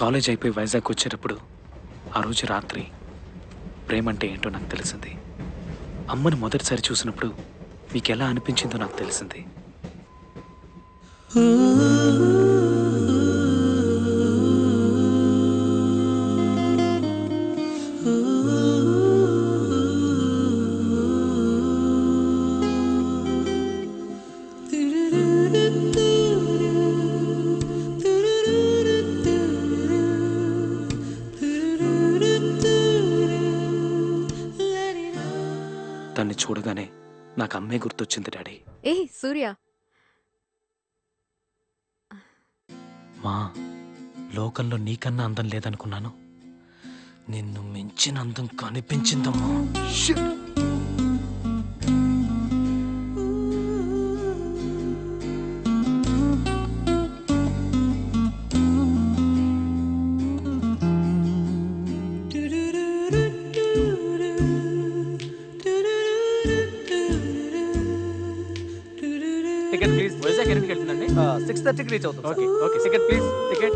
College అయిపోయి వైజాగ్ వచ్చేటప్పుడు ఆ రోజు రాత్రి ప్రేమ అంటే ఏంటో నాకు తెలిసింది అమ్మని మొదటిసారి చూసినప్పుడు మీకు ఎలా అనిపించిందో నాకు తెలిసింది దాన్ని చూడగానే నాకు అమ్మే గుర్తొచ్చింది డాడీ ఏ సూర్య మా లోకంలో నీకన్నా అందం లేదనుకున్నాను నిన్ను మించిన అందం కనిపించిందమ్మా టికెట్ ప్లీజ్ వైజాగ్ ఎన్నింటికి వెళ్తుందండి సిక్స్ థర్టీకి రీచ్ అవుతుంది okay okay ticket please ticket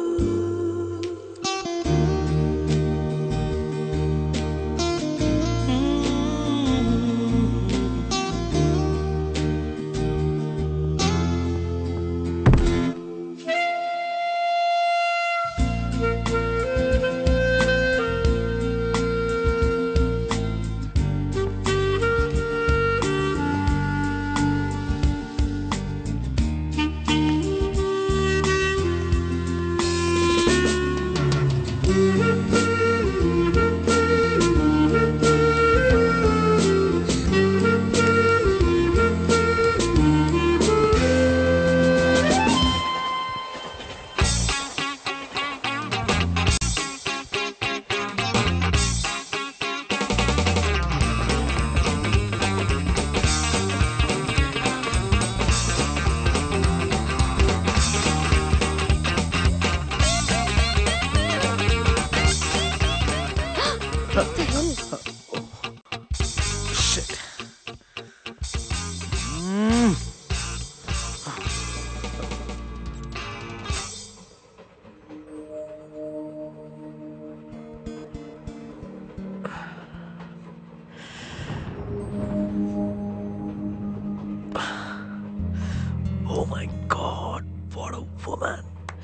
Oh my god, what a woman.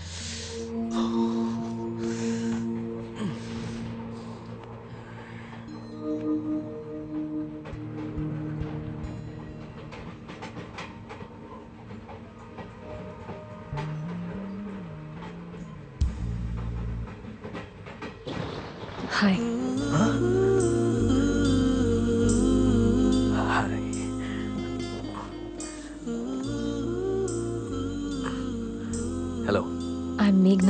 Hi Hi. Hello. I'm మేఘ్నా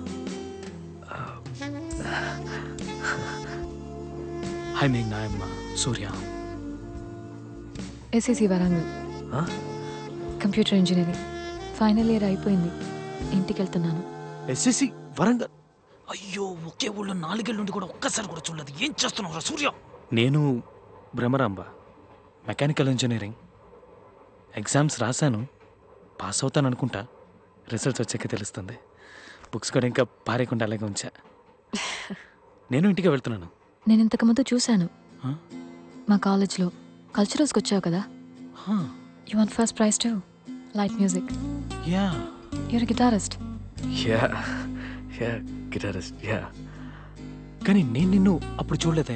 Hi, Meghna. I'm uh, Surya. SSC Warangal Huh? Computer engineering final year అయిపోయింది ఇంటికి వెళ్తున్నాను ఎస్ఎస్సి వరంగల్ అయ్యో ఒకే ఊళ్ళో నాలుగేళ్ళ నుండి కూడా ఒక్కసారి కూడా చూడలేదు ఏం చేస్తున్నావు సూర్య నేను భ్రమరాంబ మెకానికల్ ఇంజనీరింగ్ ఎగ్జామ్స్ రాశాను పాస్ అవుతాను అనుకుంటా రిజల్ట్స్ వచ్చాక తెలుస్తుంది బుక్స్ కూడా ఇంకా పారేయకుండా అలాగే ఉంచా నేను ఇంటికి వెళ్తున్నాను నేను ఇంతకుముందు చూశాను Huh? మా కాలేజ్లో కల్చరల్స్కి వచ్చావు కదా Huh. You won first prize to light music yeah your guitarist yeah yeah guitarist yeah కానీ నేను నిన్ను అప్పుడు చూడలేదే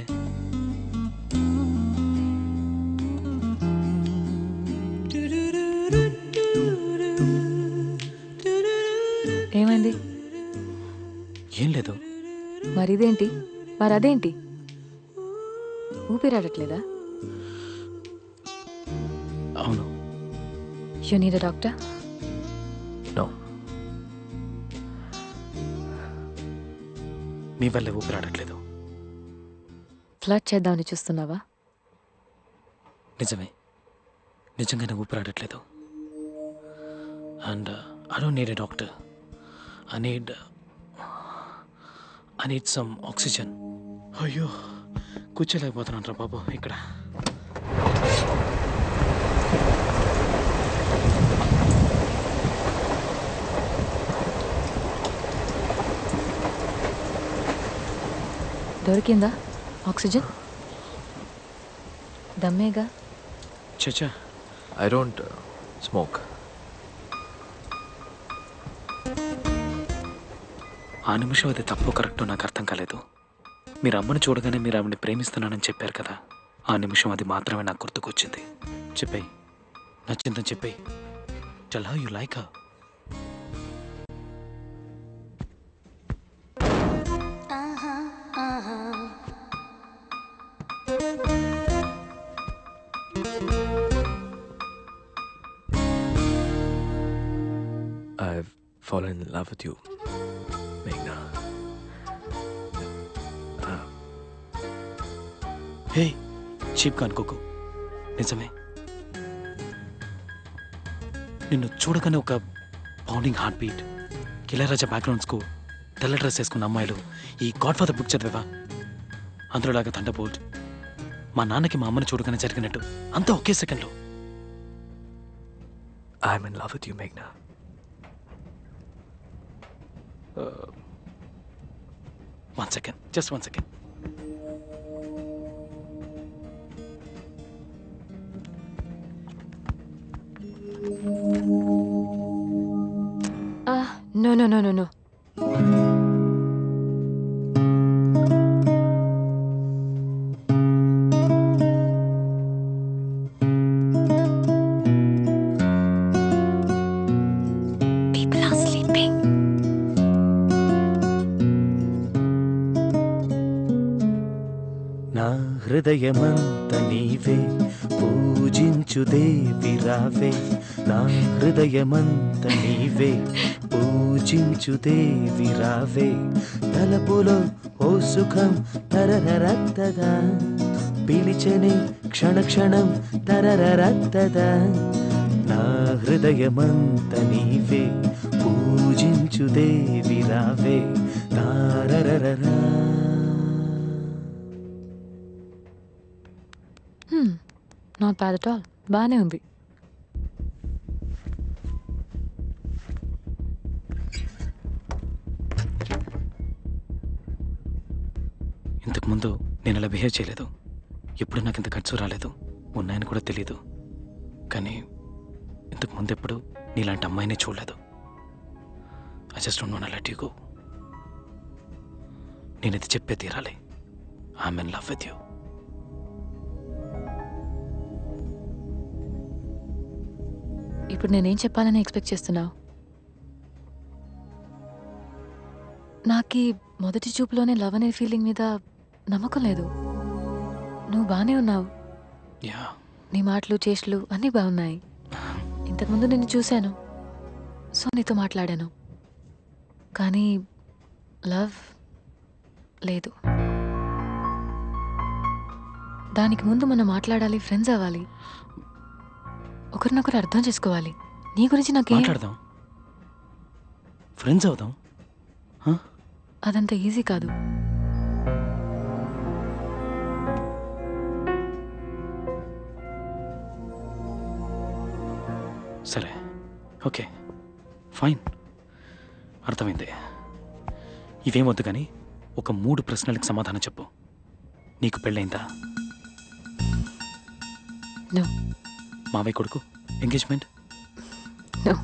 ఏమైంది ఏం లేదు మరి ఇదేంటి మరి అదేంటి ఊపిరాడట్లేదా అవును you need a doctor no మీ వల్లే ఊపిరాడట్లేదు ఫ్లడ్ చేద్దామని చూస్తున్నావా నిజమే నిజంగానే ఊపిరాడట్లేదు and I don't need a doctor I need I need some oxygen అయ్యో కూర్చోలేకపోతున్నాను రా బాబు ఇక్కడ దొరికిందా ఆక్సిజన్ దమ్మేగా చచ్చా I don't uh, smoke. ఆ నిమిషం అది తప్పు కరెక్టో నాకు అర్థం కాలేదు మీరు అమ్మని చూడగానే మీరు ఆవిడని ప్రేమిస్తున్నానని చెప్పారు కదా ఆ నిమిషం అది మాత్రమే నాకు గుర్తుకొచ్చింది చెప్పేయి నచ్చిందని చెప్పేయి tell how you like her I've fallen in love with you, Meghna. Hey చీప్గా అనుకోకు నిజమే నిన్ను చూడగానే ఒక పౌండింగ్ హార్ట్ బీట్ కిలరాజా బ్యాక్గ్రౌండ్స్కు తెల్ల డ్రెస్ వేసుకున్న అమ్మాయిలు ఈ గాడ్ ఫాదర్ బుక్ చదివేవా అందులోలాగా థండర్ బోల్ట్ మా నాన్నకి మా అమ్మని చూడగానే జరిగినట్టు అంతా ఒకే సెకండ్లో I'm in love with you, Meghna. One second just one second no no no no no People are sleeping. నా హృదయమంత నీవే పూజించు దేవి రావే నా హృదయమంత నీవే పూజించు దేవి రావే తలపులో ఓ సుఖం తరరరత్తదా పిలిచని క్షణ క్షణం తరరరత్తదా నా హృదయమంత నీవే పూజించు దేవి రావే తారరరరా నాట్ బ్యాడ్ అట్ ఆల్ బాగానే ఉంది ఇంతకుముందు నేను అలా బిహేవ్ చేయలేదు ఎప్పుడు నాకు ఇంత ఖర్చు రాలేదు ఉన్నాయని కూడా తెలియదు కానీ ఇంతకు ముందు ఎప్పుడు నీలాంటి అమ్మాయిని చూడలేదు I just don't want let you go నేను ఇది చెప్పే తీరాలి I'm in love with you ఇప్పుడు నేనేం చెప్పాలని ఎక్స్పెక్ట్ చేస్తున్నావు నాకు ఈ మొదటి చూపులోనే లవ్ అనే ఫీలింగ్ మీద నమ్మకం లేదు నువ్వు బాగానే ఉన్నావు యా నీ మాటలు చేష్టలు అన్నీ బాగున్నాయి ఇంతకుముందు నిన్ను చూశాను సో నీతో మాట్లాడాను కానీ లవ్ లేదు దానికి ముందు మనం మాట్లాడాలి ఫ్రెండ్స్ అవ్వాలి ఒకరినొకరు అర్థం చేసుకోవాలి నీ గురించి నాకేం మాట్లాడదాం ఫ్రెండ్స్ అవుదాం అదంత ఈజీ కాదు సరే ఓకే ఫైన్ అర్థమైంది ఇవేం వద్దు కానీ ఒక మూడు ప్రశ్నలకు సమాధానం చెప్పు నీకు పెళ్ళైందా నో మావయ్య కొడుకు ఎంగేజ్మెంట్ నో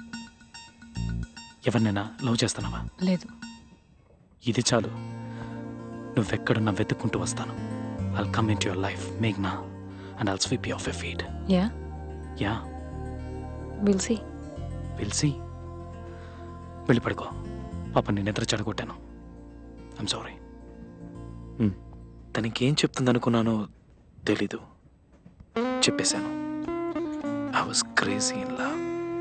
ఎవరినైనా లవ్ చేస్తున్నావా లేదు ఇది చాలు నువ్వెక్కడున్నా వెతుక్కుంటూ వస్తాను I'll come in to your life మేఘ్నా and I'll sweep you off a feet yeah yeah will see పిలిచి వెళ్ళి పడుకో పాప నేను నిద్ర చెడగొట్టాను ఐమ్ సారీ తనకేం చెప్తుంది అనుకున్నానో తెలీదు చెప్పేశాను I was crazy in love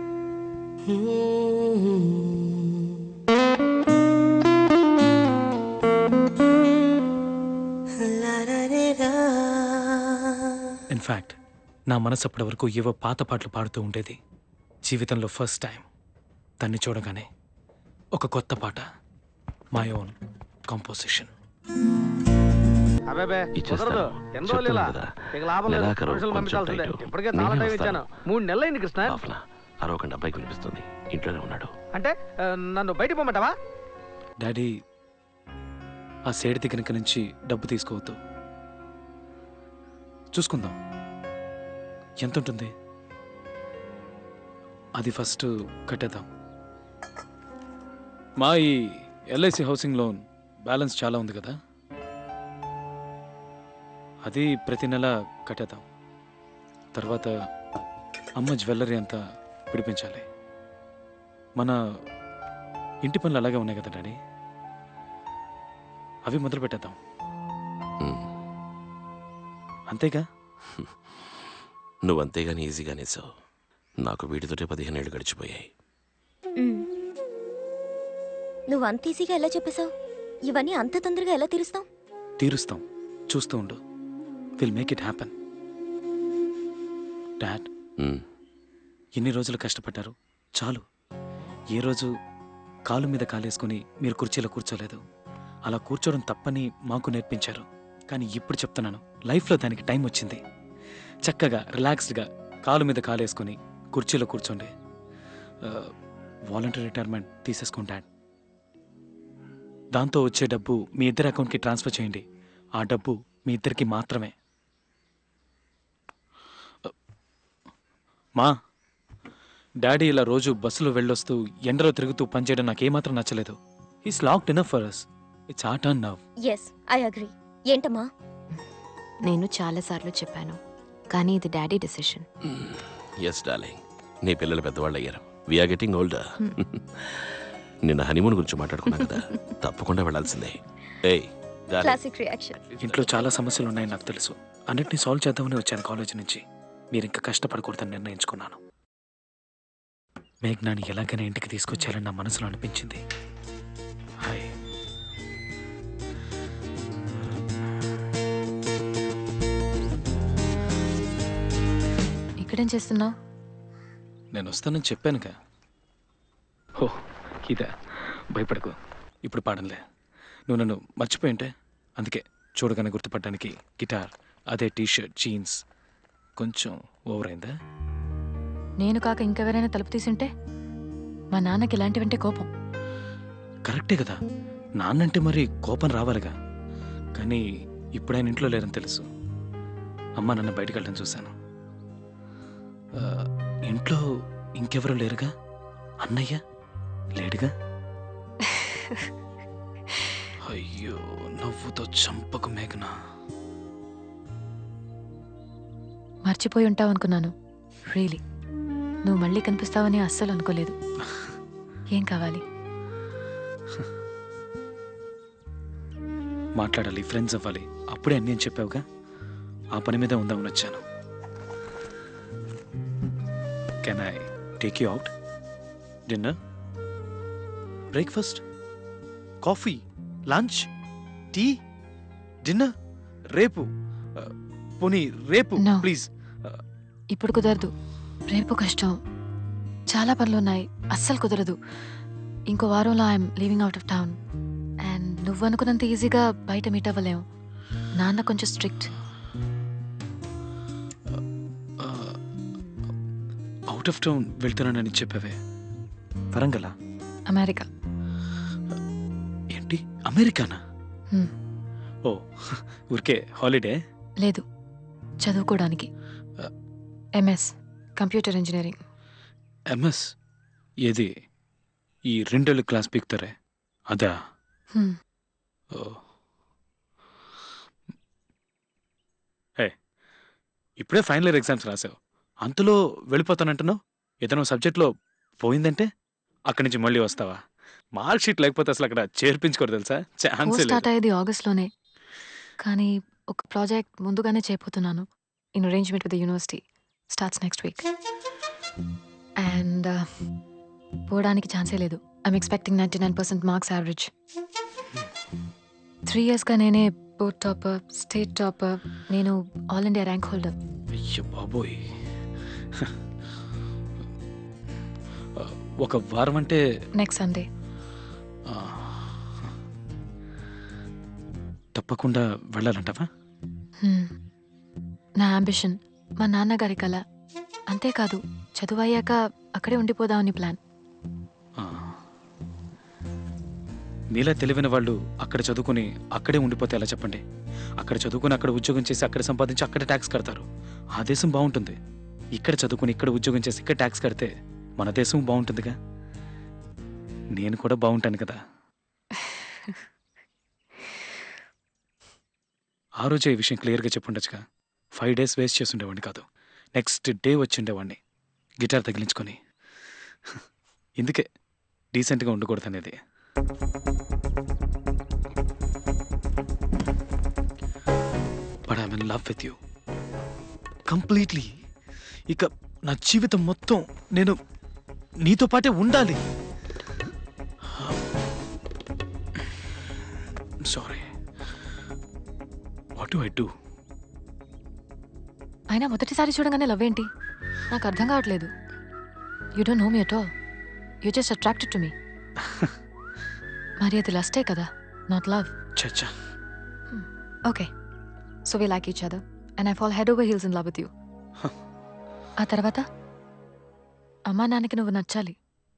in fact నా మనసు అప్పటి వరకు ఏవో పాత పాటలు పాడుతూ ఉండేది జీవితంలో ఫస్ట్ టైం తన్ని చూడగానే ఒక కొత్త పాట మై ఓన్ కంపోజిషన్ అబ్బాబే ఇచ్చేస్తాను. కుదరదు ఎన్ని రోజులు ఇలా చెప్తున్నాను కదా. ఇక లాభం లేదు నెలాఖరు మనుషులు కొంచెం పంపించాల్సిందే టైటు. ఇప్పటికే చాలా నేనే టైం వస్తాను. ఇచ్చాను మూడు నెలలు అయింది కృష్ణ పాపలా అరవకండి అబ్బాయికి వినిపిస్తుంది ఇంట్లోనే ఉన్నాడు అంటే ఆ, నన్ను బయట పొమ్మంటావా డాడీ ఆ సేడి దగ్గర నుంచి డబ్బు తీసుకోవద్దు చూసుకుందాం ఎంత ఉంటుంది అది ఫస్ట్ కట్టేద్దాం మా ఈ ఎల్ఐసి హౌసింగ్ లోన్ బ్యాలెన్స్ చాలా ఉంది కదా అది ప్రతి నెల కట్టేద్దాం తర్వాత అమ్మ జ్యువెలరీ అంతా విడిపించాలి మన ఇంటి పనులు అలాగే ఉన్నాయి కదా డాడీ అవి మొదలు పెట్టేద్దాం మ్మ్. అంతేగా నువ్వు అంతేగాని ఈజీగానే సో నాకు వీటితోటే పదిహేను ఏళ్ళు గడిచిపోయాయి మ్మ్. నువ్వు అంత ఈజీగా ఎలా చెప్పేశావు ఇవన్నీ అంత తొందరగా ఎలా తీరుస్తావు తీరుస్తాం చూస్తూ ఉండు will make it happen dad hmm. ఎన్ని రోజులు కష్టపడ్డారు చాలు ఏ రోజు కాలు మీద కాలేసుకుని మీరు కుర్చీలో కూర్చోలేదు అలా కూర్చోవడం తప్పని మాకు నేర్పించారు కానీ ఇప్పుడు చెప్తున్నాను లైఫ్లో దానికి టైం వచ్చింది చక్కగా రిలాక్స్డ్గా కాలు మీద కాలేసుకుని కుర్చీలో కూర్చోండి వాలంటరీ రిటైర్మెంట్ తీసేసుకోండి డాడ్ దాంతో వచ్చే డబ్బు మీ ఇద్దరి అకౌంట్కి ట్రాన్స్ఫర్ చేయండి ఆ డబ్బు మీ ఇద్దరికి మాత్రమే మా డాడీ ఇలా రోజు బస్సులో వెళ్ళొస్తూ ఎండలో తిరుగుతూ పనిచేయడం నాకేమాత్రం నచ్చలేదు is locked enough for us it's art and now yes I agree ఏంటమ్మా నేను చాలాసార్లు చెప్పాను కానీ ఇది డాడీ డెసిషన్ ఎస్ డార్లింగ్ నీ పిల్లలు పెద్దవాళ్ళు అయ్యారు వీఆర్ గెటింగ్ ఓల్డర్ నిన్న హనీమూన్ గురించి మాట్లాడుకున్నాం కదా తప్పకుండా వెళ్ళాల్సిందే ఏయ్ డార్లింగ్ క్లాసిక్ రియాక్షన్ ఇంట్లో చాలా సమస్యలు ఉన్నాయని నాకు తెలుసు అన్నిటినీ సాల్వ్ చేద్దామని వచ్చాను కాలేజీ నుంచి మీరు ఇంకా కష్టపడకూడదని నిర్ణయించుకున్నాను మేఘ్నాని ఎలాగైనా ఇంటికి తీసుకొచ్చారని నా మనసులో అనిపించింది హాయ్ ఇక్కడేం చేస్తున్నావు నేను వస్తానని చెప్పానుగా ఓ ఇదా భయపడకు ఇప్పుడు పాడంలే నువ్వు నన్ను మర్చిపోయింటే అందుకే చూడగానే గుర్తుపడడానికి గిటార్ అదే టీషర్ట్ జీన్స్ కొంచెం ఓవర్ అయిందా నేను కాక ఇంకెవరైనా తలుపు తీసుంటే మా నాన్నకి ఇలాంటివంటే కోపం కరెక్టే కదా నాన్నంటే మరి కోపం రావాలిగా కానీ ఇప్పుడు ఆయన ఇంట్లో లేరని తెలుసు అమ్మ నన్ను బయటకు వెళ్ళడం చూశాను ఆ, ఇంట్లో ఇంకెవరూ లేరుగా అన్నయ్య లేడుగా అయ్యో నవ్వుతో చంపకు మేఘనా మర్చిపోయి ఉంటావు అనుకున్నాను రియలీ నువ్వు మళ్ళీ కనిపిస్తావని అస్సలు అనుకోలేదు ఏం కావాలి మాట్లాడాలి ఫ్రెండ్స్ అవ్వాలి అప్పుడే అన్నీ అని చెప్పావుగా ఆ పని మీద ఉందామని వచ్చాను can I take you out dinner breakfast coffee lunch tea dinner రేపు ఆ, పోనీ రేపు No. ప్లీజ్ ఇప్పుడు కుదరదు రేపు కష్టం చాలా పనులు ఉన్నాయి అస్సలు కుదరదు ఇంకో వారంలో I'm leaving out of town and నువ్వు అనుకున్నంత ఈజీగా బయట మీట్ అవ్వలేము నాన్న కొంచెం స్ట్రిక్ట్ అవుట్ ఆఫ్ టౌన్ వెళ్తున్నానని చెప్పావే వరంగలా అమెరికా ఏంటి అమెరికానా Hmm. ఓ ఊరికే హాలిడే లేదు చదువుకోవడానికి Uh. MS computer engineering MS ఏది ఈ రెండేళ్ళు క్లాస్ పీకుతారే అదా హ్మ్. ఓ హే ఇప్పుడే ఫైనల్ ఇయర్ ఎగ్జామ్స్ రాసావు అంతలో వెళ్ళిపోతానంటున్నావు ఏదైనా సబ్జెక్ట్లో పోయిందంటే అక్కడి నుంచి మళ్ళీ వస్తావా మార్క్ షీట్ లేకపోతే అసలు అక్కడ చేర్పించుకోరు తెలుసా ఛాన్సే కోర్స్ లేదు స్టార్ట్ అయ్యేది ఆగస్ట్లోనే కానీ ఒక ప్రాజెక్ట్ ముందుగానే చేయబోతున్నాను in arrangement with university starts next week and పోవడానికి ఛాన్సే లేదు I'm expecting ninety nine percent marks average three ఇయర్స్గా నేనే బోర్డ్ టాపర్ స్టేట్ టాపర్ నేను ఆల్ ఇండియా ర్యాంక్ హోల్డర్ అయ్యో బాబోయ్ ఒక వారం అంటే నెక్స్ట్ సండే ఆ, తప్పకుండా వెళ్ళాలంటావా నా అంబిషన్ మా నాన్నగారి కళ అంతేకాదు చదువు అయ్యాక అక్కడే ఉండిపోదామని ప్లాన్ ఆ. మీలా తెలివైన వాళ్ళు అక్కడ చదువుకుని అక్కడే ఉండిపోతే ఎలా చెప్పండి అక్కడ చదువుకుని అక్కడ ఉద్యోగం చేసి అక్కడ సంపాదించి అక్కడ ట్యాక్స్ కడతారు ఆ దేశం బాగుంటుంది ఇక్కడ చదువుకుని ఇక్కడ ఉద్యోగం చేసి ఇక్కడ ట్యాక్స్ కడితే మన దేశం బాగుంటుందిగా నేను కూడా బాగుంటాను కదా ఆ రోజే ఈ విషయం క్లియర్గా చెప్పుండొచ్చుగా ఫైవ్ డేస్ వేస్ట్ చేసి ఉండేవాడిని కాదు నెక్స్ట్ డే వచ్చి ఉండేవాడిని గిటార్ తగిలించుకొని ఇందుకే డీసెంట్గా ఉండకూడదు అనేది but I in love with you completely ఇక నా జీవితం మొత్తం నేను నీతో పాటే ఉండాలి sorry what do I do అయినా మొదటిసారి చూడగానే లవ్ ఏంటి నాకు అర్థం కావట్లేదు you don't know me at all you just attracted to me మరి అది లస్టే కదా నాట్ లవ్ చచ్చా okay so we like each other and I fall head over heels in love with you Huh. ఆ తర్వాత అమ్మా నాన్నకి నువ్వు నచ్చాలి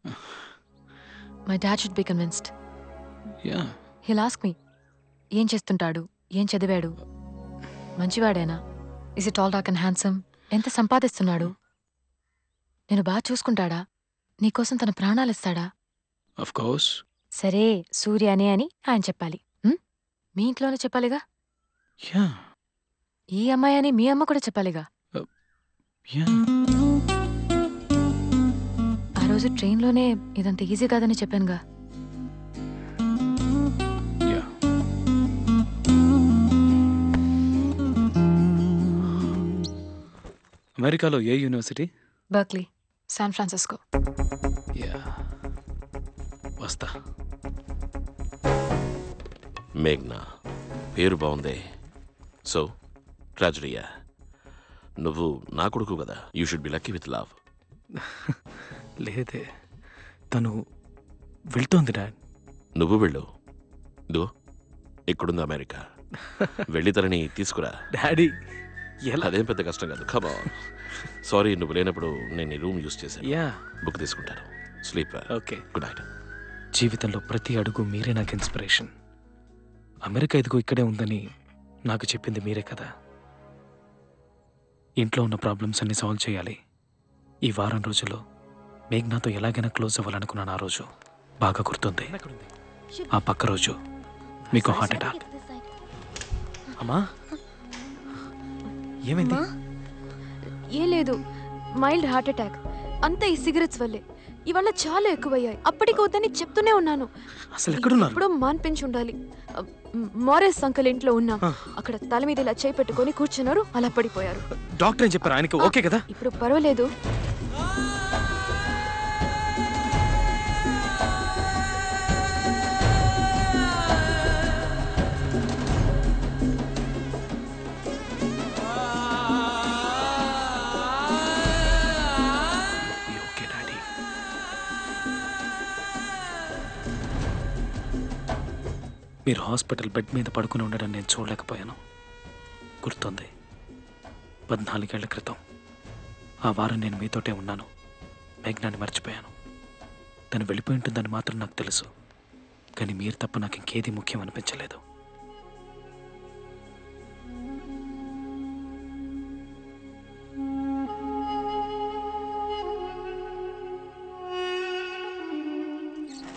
my dad should be convinced yeah he'll ask me ఏం చేస్తుంటాడు ఏం చదివాడు మంచివాడేనా is it all dark and handsome ఎంత సంపాదిస్తున్నాడు నేను బాగా చూసుకుంటాడా నీకోసం తన ప్రాణాలు ఇస్తాడా ఆఫ్ కోర్స్ సరే సూర్యనే అని ఆయన చెప్పాలి ఉం? మీ ఇంట్లోనే చెప్పాలిగా యా ఈ అమ్మాయి అని మీ అమ్మ కూడా చెప్పాలిగా యా ఆ రోజు ట్రైన్లోనే ఇదంత ఈజీ కాదని చెప్పానుగా యా అమెరికాలో ఏ university Berkeley San Francisco yeah వస్తా మేఘ్నా పేరు బాగుందే సో ట్రాజడీయా నువ్వు నా కొడుకు కదా you should be lucky with love లేదే తను వెళ్తోంది డాడ్ నువ్వు వెళ్ళు ఇదిగో ఇక్కడుంది అమెరికా వెళ్ళి తనని తీసుకురా డాడీ ఎలా అదేం పెద్ద కష్టం కాదు కమా సారీ నువ్వు లేనప్పుడు నేను ఈ రూమ్ యూస్ చేశాను యా బుక్ తీసుకుంటాను స్లీప్ ఓకే గుడ్ నైట్ జీవితంలో ప్రతి అడుగు మీరే నాకు ఇన్స్పిరేషన్ అమెరికా ఇదిగో ఇక్కడే ఉందని నాకు చెప్పింది మీరే కదా ఇంట్లో ఉన్న ప్రాబ్లమ్స్ అన్ని సాల్వ్ చేయాలి ఈ వారం రోజుల్లో మేఘ్నాతో ఎలాగైనా క్లోజ్ అవ్వాలనుకున్నాను ఆ రోజు బాగా గుర్తుంది ఆ పక్క రోజు మీకు హార్ట్ అటాక్ అమ్మా ఏమైంది ఏం లేదు మైల్డ్ హార్ట్ అటాక్ అంతా ఈ సిగరెట్స్ వల్లే ఇవాళ చాలా ఎక్కువయ్యాయి అప్పటికి వద్దని చెప్తూనే ఉన్నాను అసలు ఎక్కడున్నారు ఎప్పుడో మాన్పించి ఉండాలి అ, మ్, మోరెస్ అంకల్ ఇంట్లో ఉన్నాం ఆ. అక్కడ తల మీద ఇలా చేయి పెట్టుకొని కూర్చున్నారు అలా పడిపోయారు డాక్టర్ ఏం చెప్పారు ఆయనకి ఓకే కదా ఇప్పుడు పర్వాలేదు ఓకే డాడీ మీరు హాస్పిటల్ బెడ్ మీద పడుకుని ఉండడం నేను చూడలేకపోయాను గుర్తుంది పద్నాలుగేళ్ల క్రితం ఆ వారం నేను మీతోటే ఉన్నాను మేఘ్నాన్ని మర్చిపోయాను తను వెళ్ళిపోయి ఉంటుందని మాత్రం నాకు తెలుసు కానీ మీరు తప్ప నాకు ఇంకేది ముఖ్యం అనిపించలేదు